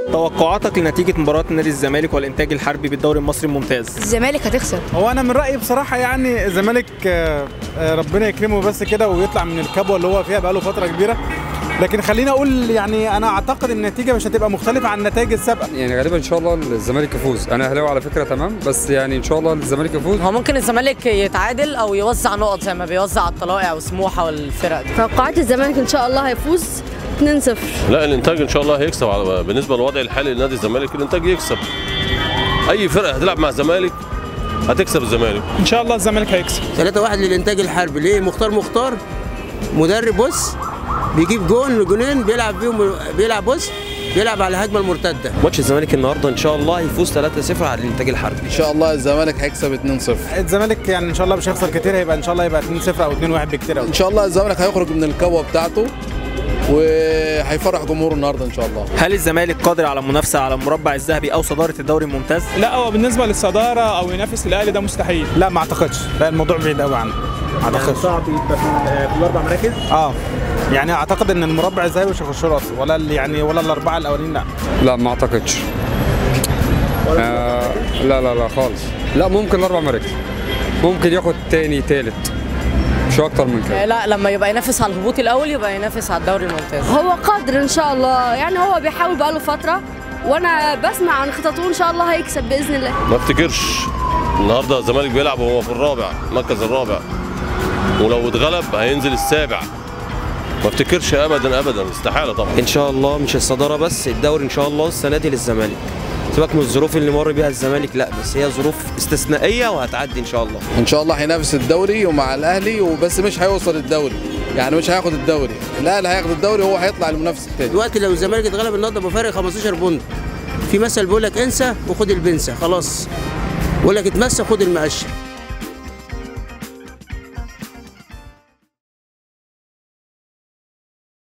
توقعاتك لنتيجه مباراه نادي الزمالك والانتاج الحربي بالدوري المصري الممتاز الزمالك هتخسر هو انا من رايي بصراحه يعني الزمالك آه، آه، ربنا يكرمه بس كده ويطلع من الكبوه اللي هو فيها بقاله فتره كبيره لكن خليني اقول يعني انا اعتقد ان النتيجه مش هتبقى مختلفه عن النتائج السابقه يعني غالبا ان شاء الله الزمالك يفوز انا اهلاوي على فكره تمام بس يعني ان شاء الله الزمالك يفوز هو ممكن الزمالك يتعادل او يوزع نقط زي ما بيوزع الطلائع وسموحه والفرق دي توقعات الزمالك ان شاء الله هيفوز 2-0 لا الانتاج ان شاء الله هيكسب على بالنسبه للوضع الحالي لنادي الزمالك الانتاج يكسب اي فرقه هتلعب مع الزمالك هتكسب الزمالك ان شاء الله الزمالك هيكسب 3-1 للانتاج الحربي ليه مختار مختار مدرب بص بيجيب جون جونين بيلعب بيهم بيلعب بص بيلعب على الهجمه المرتده ماتش الزمالك النهارده ان شاء الله يفوز 3-0 على الانتاج الحربي ان شاء الله الزمالك هيكسب 2-0 الزمالك يعني ان شاء الله مش هيخسر كتير هيبقى ان شاء الله يبقى 2-0 او 2-1 بكتير قوي ان شاء الله الزمالك هيخرج من الكبوه بتاعته وهيفرح جمهوره النهارده ان شاء الله هل الزمالك قادر على المنافسه على المربع الذهبي او صداره الدوري الممتاز لا هو بالنسبه للصداره او ينافس الاهلي ده مستحيل لا ما اعتقدش لا الموضوع بعيد قوي عنه ما اعتقدش صعب يبقى في الاربع مراكز اه يعني اعتقد ان المربع الذهبي مش هيخش راسه ولا ال- يعني ولا الاربعه الاولين لا لا ما اعتقدش آه لا لا لا خالص لا ممكن اربع مراكز ممكن ياخد تاني تالت مش اكتر من كده لا لما يبقى ينافس على الهبوط الاول يبقى ينافس على الدوري الممتاز هو قادر ان شاء الله يعني هو بيحاول بقاله فتره وانا بسمع عن خططه ان شاء الله هيكسب باذن الله ما افتكرش النهارده الزمالك بيلعب وهو في الرابع المركز الرابع ولو اتغلب هينزل السابع ما افتكرش ابدا ابدا استحاله طبعا ان شاء الله مش الصداره بس الدوري ان شاء الله السنه دي للزمالك سيبك من الظروف اللي مر بيها الزمالك لا بس هي ظروف استثنائيه وهتعدي ان شاء الله ان شاء الله هينافس الدوري ومع الاهلي وبس مش هيوصل الدوري يعني مش هياخد الدوري الاهلي هياخد الدوري وهو هيطلع المنافس التاني دلوقتي لو الزمالك اتغلب النهارده بفارق 15 بونت في مثل بيقول لك انسى وخد البنسه خلاص بيقول لك اتمسى خد المقشه